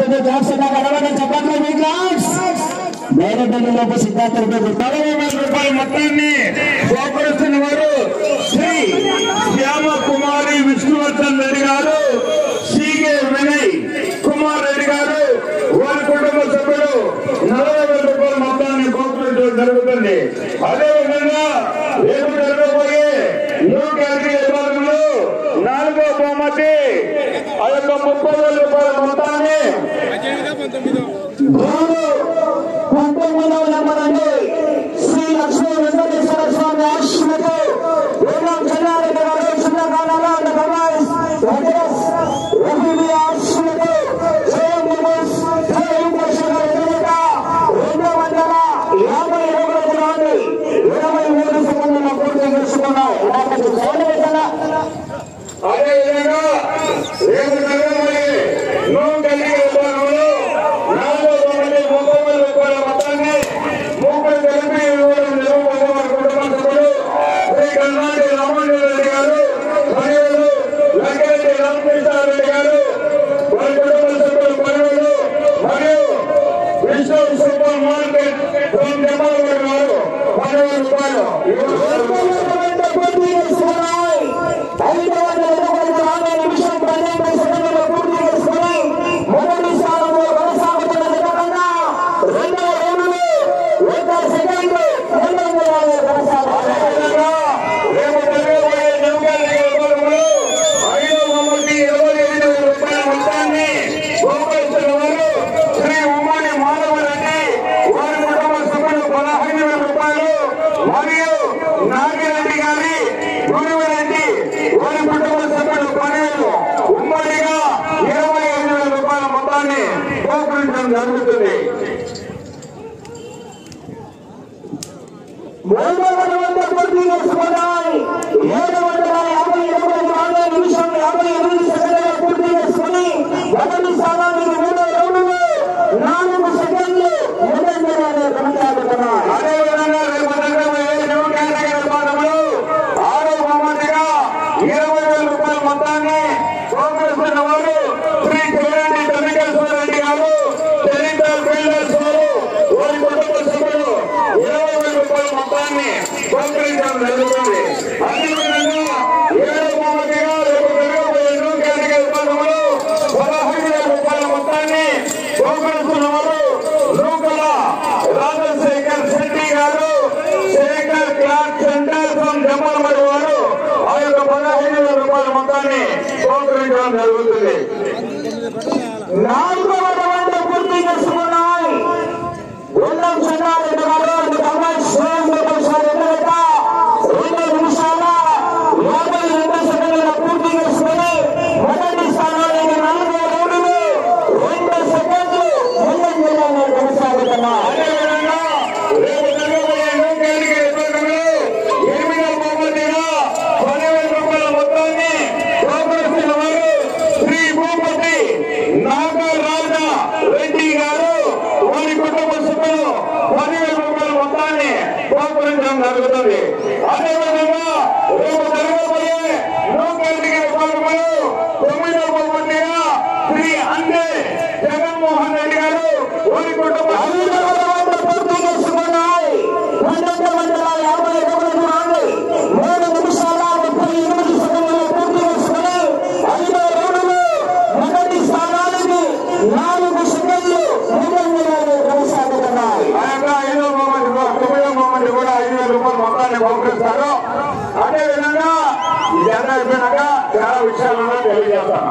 Reddy class కలవడం చెప్పండి మీ క్లాస్ మేనపల్లిలోపు సిద్ధార్థ రెడ్డి పదమూడు వేల రూపాయల మొత్తాన్ని సేకరిస్తున్న వారు శ్రీ శ్యామ కుమారి విష్ణువర్ధన్ రెడ్డి గారు సిగే వినయ్ కుమార్ రెడ్డి గారు వారి కుటుంబ సభ్యులు నలభై వేల రూపాయల మొత్తాన్ని కోరుకున్నట్టు జరుగుతుంది అదేవిధంగా రేపు జరగబోయే న్యూ కేటగిరీ విభాగంలో నాలుగో బహుమతి ఆ యొక్క ముప్పై వేల రూపాయల మొత్తాన్ని పంతొమ్మిదవ నెంబర్ అండి శ్రీ లక్ష్మీ వెంకటేశ్వర స్వామి ఆశ్రమతో వేలం చెన్నారెడ్డి గారు చిన్నకాలలో ఉన్న కమాయిస్ వెంకటేశ్ రఫీబి ఆశ్రమతో జయం నివాస్ జయం దర్శన ఎదురుగా రెండు వందల యాభై అడుగుల దూరాన్ని ఇరవై మూడు సెకండ్ల పూర్తి చేసుకున్నాయి నాకు జయం పెట్టాలా అదేవిధంగా రేపు జరగబోయే నో కలిగే విభాగంలో నాలుగో తొమ్మిది ముప్పై వేల రూపాయల మొత్తాన్ని ముప్పై కలిపి ఇవ్వడం జరుగుతుంది వారి కుటుంబ సభ్యులు శ్రీ కర్ణాటి రామాంజన రెడ్డి గారు మరియు లక్కిరెడ్డి రామకృష్ణారెడ్డి గారు వారి కుటుంబ సభ్యులు పనులు మరియు విశ్వ సూపర్ మార్కెట్ ఫ్రమ్ జమాల్ గారు పదివేల రూపాయలు ఇవ్వడం అదేవిధంగా రేపు జరగబోయే న్యూకాలి విభాగంలో ఐదో బహుమతి ఇరవై ఐదు వేల రూపాయల మొత్తాన్ని గోపాలకృష్ణ వారు శ్రీ ఉమాని మాధవరెడ్డి వారి కుటుంబ సభ్యులు పదహైదు వేల రూపాయలు మరియు నాగిరెడ్డి గారి గురువరెడ్డి వారి కుటుంబ సభ్యులు పదివేలు ఉమ్మడిగా ఇరవై ఐదు వేల రూపాయల మొత్తాన్ని గోకరించడం జరుగుతుంది అదేవిధంగా రేపు జరగబోయే న్యూ కేటగిరీ విభాగంలో ఆరో బహుమతిగా ఇరవై వేల రూపాయల మొత్తాన్ని గోకరిస్తున్న వారు శ్రీ కేరెడ్డి చంద్రకేశ్వర రెడ్డి గారు టెరిటల్ బిల్డర్స్ వారు వారి కుటుంబ సభ్యులు ఇరవై వేల రూపాయల మొత్తాన్ని గోకరించడం జరుగుతుంది అదేవిధంగా ఏడో బహుమతిగా రేపు జరగబోయే న్యూ కేటగిరీ విభాగంలో పదహైదు వేల రూపాయల మొత్తాన్ని గోకరిస్తున్న వారు నూకల రాజశేఖర్ శెట్టి గారు Sekhar cloth centre from Jammalamadugu వారు ఆ యొక్క పదహైదు వేల రూపాయల మొత్తాన్ని స్వీకరించడం జరుగుతుంది నాలుగవ రౌండ్ పూర్తి చేసుకున్నాయి రెండవ చెన్నారెడ్డి గారు కమల్ స్వయం ప్రదర్శన ఎదురుగా రెండు నిమిషాల యాభై రెండు సెకండ్ల పూర్తి చేసుకుని మొదటి స్థానానికి నాలుగో రౌండ్లు రెండు సెకండ్లు ముందంజలో కొనసాగుతున్నాయి అదేవిధంగా రేపు జరగబోయే న్యూ కేటగిరీ విభాగంలో ఎనిమిదవ బహుమతిగా పదివేల రూపాయల మొత్తాన్ని స్వీకరిస్తున్న వారు శ్రీ భూపతి నాగరాజ రెడ్డి గారు వారి కుటుంబ సభ్యులు పదివేల రూపాయల మొత్తాన్ని స్వీకరించడం జరుగుతుంది అదేవిధంగా రేపు జరగబోయే న్యూ కేటగిరీ విభాగంలో తొమ్మిదవ బహుమతిగా శ్రీ అందే జగన్మోహన్ రెడ్డి గారు వారి కుటుంబ ఐదవ రౌండ్ పూర్తి చేసుకున్నాయి పన్నెండు వందల యాభై ఒకటి దూరాన్ని మూడు నిమిషాల ముప్పై ఎనిమిది సెకండ్లు పూర్తి చేసుకుని ఐదో రౌండ్లు మొదటి స్థానానికి నాలుగు సెకండ్లు ముందంజలో కొనసాగుతున్నాయి ఆ యొక్క ఐదో బహుమతి కూడా, తొమ్మిదో బహుమతి కూడా ఐదు వేల రూపాయలు మొత్తాన్ని పంపిస్తారు అదేవిధంగా ఈ జెండా అయిపోయినాక చాలా విషయాలను తెలియజేస్తాను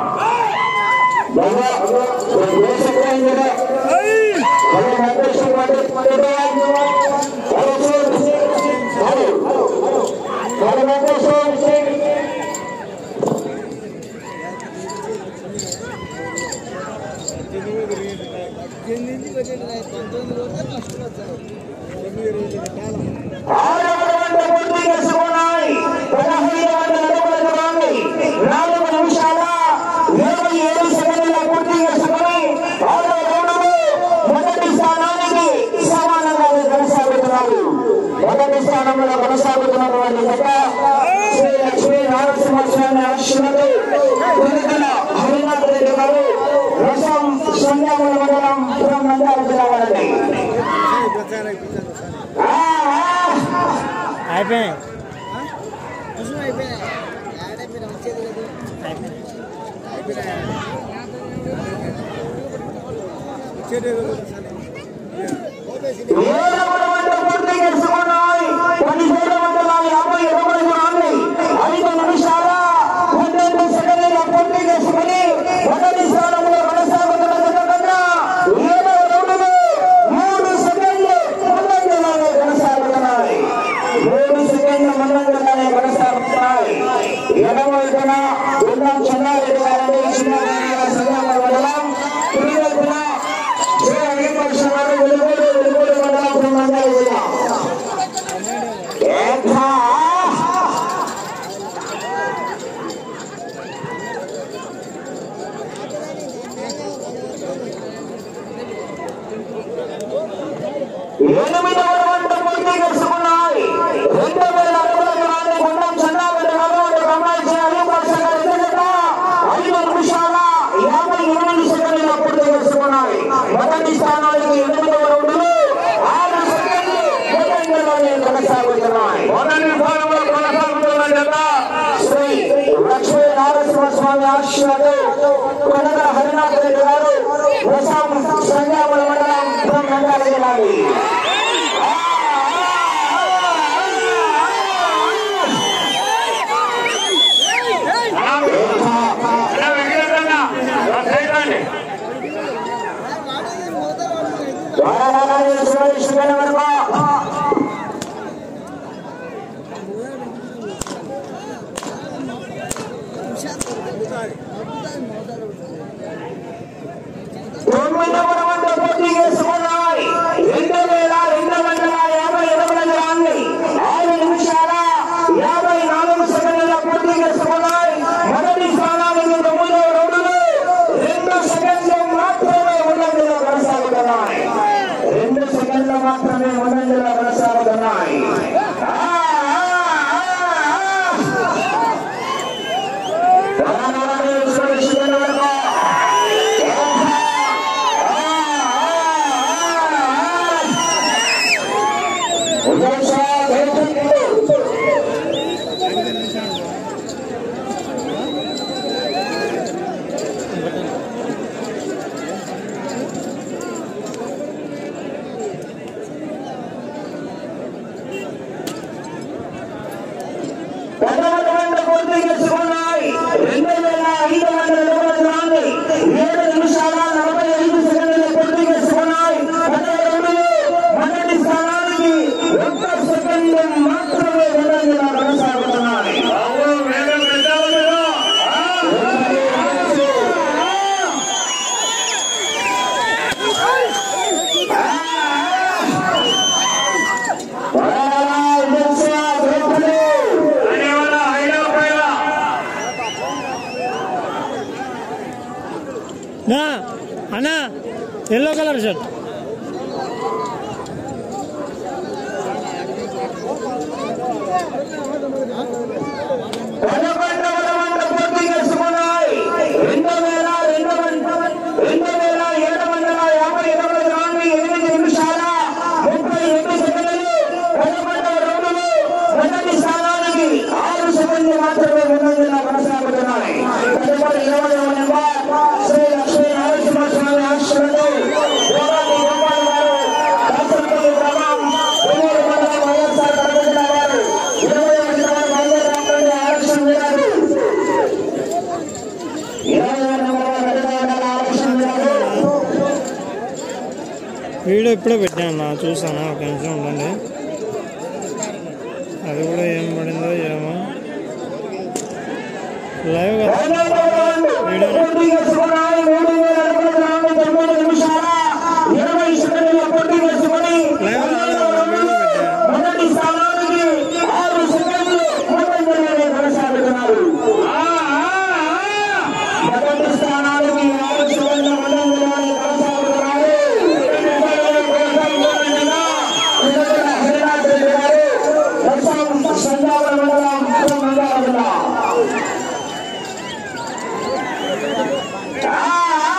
పద్దెనిమిది పద్దెనిమిది పంతొమ్మిది రోజులు ఫస్ట్ వచ్చారు తొమ్మిది రోజులు కాలం ఆరవ రౌండ్ పూర్తి చేసుకున్నాయి పదహైదు వందల అడుగుల దూరాన్ని నాలుగు నిమిషాల ఇరవై ఏడు సెకండ్ల పూర్తి చేసుకుని ఆరో రౌండ్లో మొదటి స్థానానికి సమానంగా కొనసాగుతున్నారు మొదటి స్థానంలో కొనసాగుతున్నటువంటి జత శ్రీ లక్ష్మీ నారసింహస్వామి ఆశ్రమతో కొనుగోల హరినాథ్ రెడ్డి గారు రసం సంధ్యాముల అయిపోయినాయి అవసరం అయిపోయినాయి ఆడైపోయినా వచ్చేది లేదు అయిపోయినాయి అయిపోయినాయి వచ్చేది ఏడవ వంద పూర్తి చేసుకున్నాయి పదిహేడు వందల యాభై ఇరవై నాలుగు ఐదు నిమిషాల పన్నెండు సెకండ్ల పూర్తి చేసుకుని మొదటి స్థానంలో కొనసాగుతున్న జత కన్నా ఏడవ రౌండ్లో మూడు సెకండ్లు ముందంజలానే కొనసాగుతున్నాయి మూడు సెకండ్ల ముందంజలానే కొనసాగుతున్నాయి ఎడమ వైపున ఉన్నాం చెన్నారెడ్డి గారిని చిన్న సంఘం మండలం కుడి వైపున శ్రీ అయ్యప్ప వారు వెలుగోడు వెలుగోడు మండలం బ్రహ్మంగారి జిల్లా ఏకా ఎనిమిదవ వంట పూర్తి చేసుకున్నాయి రెండు వేల అడుగుల దూరాన్ని గుండం చంద్రాగడ్డ గౌరవ రమణాజీ అలీపాష గారి ఎదుట ఐదు నిమిషాల యాభై ఎనిమిది సెకండ్ల పూర్తి చేసుకున్నాయి మొదటి స్థానానికి ఎనిమిదవ రౌండ్లు ఆరు సెకండ్లు మొదటిలోనే కొనసాగుతున్నాయి మొదటి స్థానంలో కొనసాగుతున్న జత శ్రీ లక్ష్మీ నారసింహస్వామి ఆశీర్వాదు కనక హరినాథ్ రెడ్డి గారు ప్రసాద్ సంజామల మండలం బ్రహ్మంగారి జిల్లాది అన్న వెంకటరమణ, ఆ సైడ్ రండి. తొమ్మిదవ రౌండ్ పూర్తి చేసుకున్నాయి రెండు వేల రెండు వందల యాభై ఎనిమిది గ్రాములు ఆరు నిమిషాల యాభై నాలుగు సెకండ్ల పూర్తి చేసుకున్నాయి మొదటి స్థానానికి తొమ్మిదవ రౌండ్లు రెండు సెకండ్లు మాత్రమే ఉన్నందులో కొనసాగుతున్నాయి రెండు సెకండ్లు మాత్రమే ఉన్నందులో కొనసాగుతున్నాయి ఆ, ఆ, ఆ, ఆ. రానారాయణ సురేష్ వరకు పదకొండు పూర్తి చేసుకున్నాయి రెండు వేల ఐదు వందల రూపాయల గ్రాండి ఏడు నిమిషాల నలభై ఐదు సెకండ్లు పూర్తి చేసుకున్నాయి పదకొండు మొదటి స్థానానికి ఒక్క సెకండ్ మాత్రమే ఉన్నందున కొనసాగుతున్నాయి బాబు, వేగం పెంచాలి ఆ, ధన్యవాదాలు ఐదో పైన నా అన్నా ఎల్లో కలర్ షర్ట్ పదకొండవ వంద పూర్తి చేసుకున్నాయి రెండు వేల రెండు వందల రెండు వేల ఏడు వందల యాభై ఎనిమిది నాలుగు ఎనిమిది నిమిషాల ముప్పై రెండు సెకండ్లు పదకొండవ రౌండ్లు మొదటి స్థానానికి ఆరు సెకండ్లు మాత్రమే ఉన్నందున కొనసాగుతున్నాయి తదుపరి ఇరవై నెంబర్ శ్రీ లక్ష్మీ నరసింహస్వామి ఆశ్రమంలో యోగాది గోపాల్ గారు కాసరపల్లి గ్రామం కొల్లూరు మండలం వైఎస్ఆర్ కడప జిల్లా వారు ఇరవై ఒకటి నెంబర్ బయలుదేరి ఆరక్షణ వీరాలు ఇరవై ఒకటి నెంబర్ బయలుదేరి ఆరక్షణ వీరాలు వీడియో ఇప్పుడే పెట్టాను నా చూసాను ఒక నిమిషం ఉండండి అది కూడా ఏం పడిందో ఏమో లైవ్ పూర్తి చేసుకున్నాయి మూడు వేల అడుగుల గ్రామం తొమ్మిది నిమిషాల ఇరవై సెకండ్ల పూర్తి చేసుకుని మొదటి స్థానానికి ఆరు సెకండ్లు ముందంజలోనే కొనసాగుతున్నారు ఆ, ఆ, ఆ. మొదటి స్థానానికి ఆరు సెకండ్ల ముందంజలోనే కొనసాగుతున్నారు ఇతరుల హరినాథ్ రెడ్డి గారు ప్రసాద్ సంజావర మండలం మండలం జిల్లా ఆ, ఆ,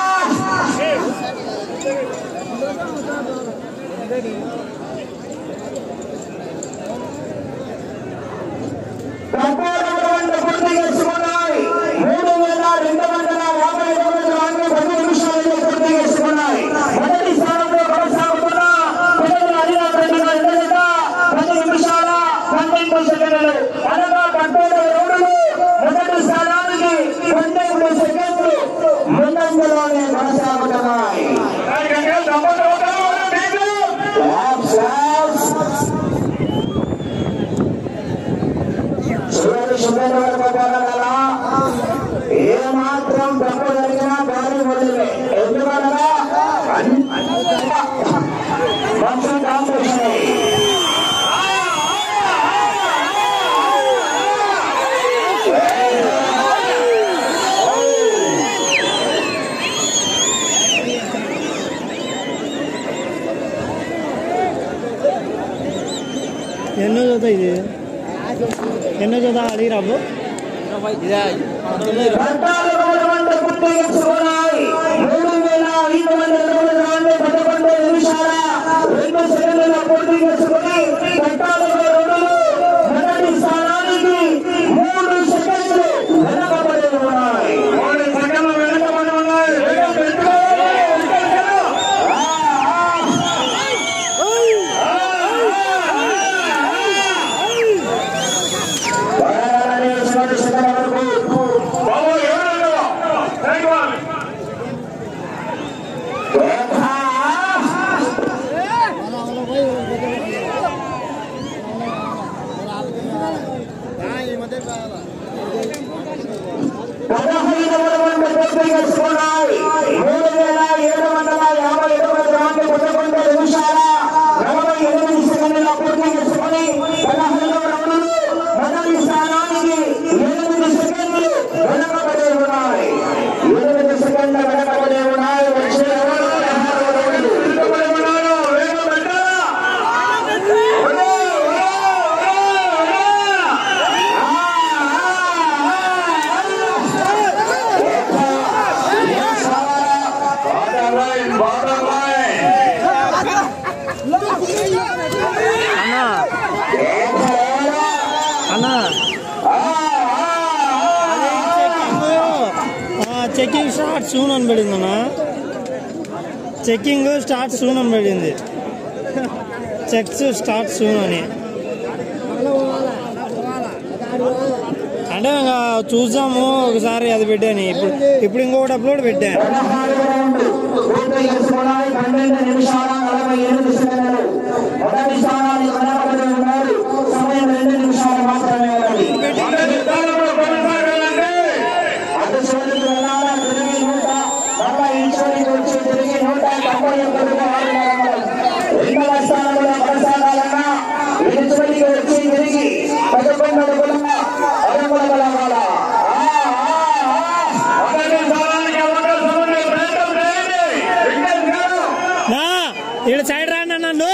ఎన్నో జత ఇది ఎన్నో జత అడిగి రాబు పద్నాలుగు వందల పూర్తించుకున్నాయి మూడు వేల ఐదు వందల నలభై నాలుగు పదకొండు నిమిషాల రెండు సెకండ్ల పూర్తించుకుని పద్నాలుగు రెండులు మొదటి స్థానానికి మూడు సెకండ్లు వెనకబడి ఉన్నాయి మూడు సెకండ్లు వెనుకబడి ఉన్నాయి వేగం పెంచుకోవాలి. వరదలని చివరి సెకండ్ వరకు బాబు ఎవరు థ్యాంక్ యూ పదహైదు వందల పూర్తించుకున్నాయి మూడు వేల ఏడు వందల యాభై ఎనిమిది నాలుగు పదకొండు నిమిషాల నలభై ఎనిమిది సెకండ్ల పూర్తించుకుని పదహైదు రౌండ్లు మొదటి స్థానానికి ఎనిమిది సెకండ్లు వెనకబడి ఉన్నాయి ఎనిమిది సెకండ్ల వెనకబడి ఉన్నాయి వచ్చే ఎవరు పదహారు రౌండ్లు వెనుకబడి ఉన్నారు వేగం పెట్టాలా ఒరే, ఒరే, ఒరే, ఒరే. Bottom line, bottom line. అన్నా చెకింగ్ స్టార్ట్ సూన్ అని పడింది అన్న చెకింగ్ స్టార్ట్ సూన్ అని పడింది చెక్స్ స్టార్ట్ సూన్ అని అంటే ఇంకా చూసాము ఒకసారి అది పెట్టాను ఇప్పుడు ఇప్పుడు ఇంకొకటి అప్లోడ్ పెట్టాను పదహారు రౌండ్లు పూర్తి చేసుకున్నాయి పన్నెండు నిమిషాల నలభై ఎనిమిది సెకండ్లు మొదటి స్థానానికి వెనకబడి ఉన్నారు సమయం రెండు నిమిషాలు మాత్రమే ఉన్నది మన యుద్ధాలలో కొనసాగాలంటే అటు చివరికి వెళ్ళాలా తిరిగి నూట మళ్ళా ఈ చివరికి వచ్చి తిరిగి నూట తొంభై ఒకటిగా ఆడుతున్నారు రెండవ స్థానంలో కొనసాగాలన్నా ఇటు చివరికి వచ్చి తిరిగి పదకొండు అడుగుల అడుగుల వెళ్ళాల మొదటి స్థానానికి అవకాశం ఉంది ప్రయత్నం చేయండి వెంకటేష్ గారు నా ఇక్కడ సైడ్ రాండి నన్ను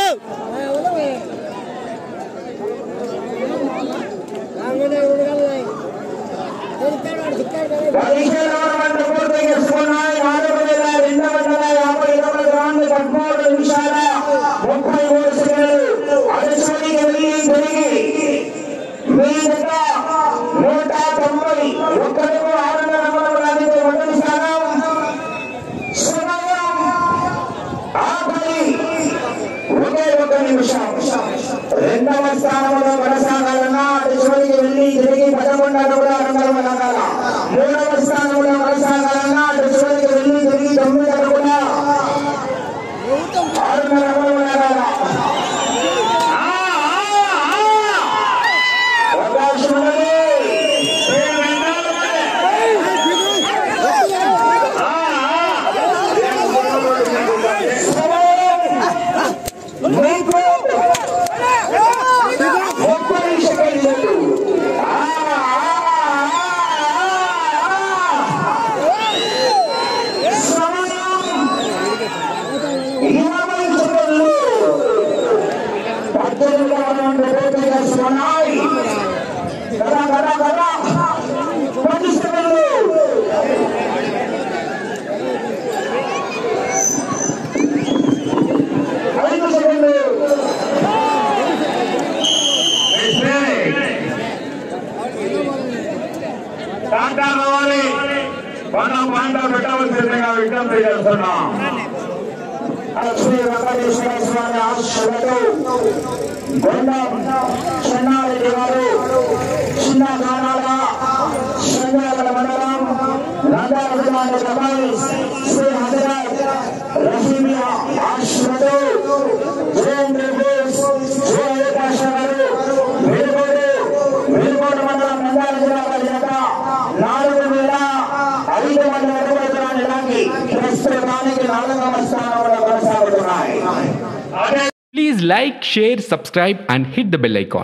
పదిహేను వందల పూర్తి చేసుకున్నాయి నాలుగు వేల రెండు వందల యాభై ఎనిమిది రౌండ్లు పదమూడు నిమిషాల ముప్పై మూడు సెకండ్లు అడిచుకుని వెళ్ళి తిరిగి మీ జత నూట తొంభై ఒక్కరికి ఆరు వందల రానికి మొదటి స్థానం సమయం ఆపై ఒకే ఒక నిమిషం రెండవ స్థానంలో కొనసాగాలన్నా అటు చివరికి వెళ్ళి తిరిగి పదకొండు అడుగుల అడుగుల వెళ్ళాల మూడవ స్థానంలో కొనసాగాలన్నా అటు చివరికి వెళ్ళి తిరిగి తొమ్మిది అడుగుల ఆరున్నర అడుగులు వెళ్ళాల అవకాశం ఉన్నది మీరు వెంటాడాలి. మీకు ముప్పై సెకండ్లు ఆ, ఆ, ఆ, ఆ. సమయం ఇరవై సెకండ్లు పద్దెనిమిది వందల పూర్తి చేసుకున్నాయి కదా కదా కదా పది సెకండ్లు ఐదు సెకండ్లు డాక్టర్ రావాలి మన పాండ పెట్టవలసిందిగా విజ్ఞప్తి చేస్తున్నాం లక్ష్మీ వెంకటేశ్వర స్వామి ఆశీస్సులతో గొండం చెన్నారెడ్డి గారు చిన్న గ్రామాల సంజాగల మండలం నందారజమాని అబ్బాయి శ్రీ హజరత్ రహీమియా ఆశీస్సులతో జయేంద్ర బోస్ జయ ఆకాశ గారు వెలుగోడు వెలుగోడు మండలం నంద్యాల జిల్లా వారి జత నాలుగు వేల ఐదు వందల అరవై గ్రాముల లాగి ప్రస్తుతానికి నాలుగవ స్థానంలో కొనసాగుతున్నాయి అదే Please like, share, subscribe, and hit the bell icon.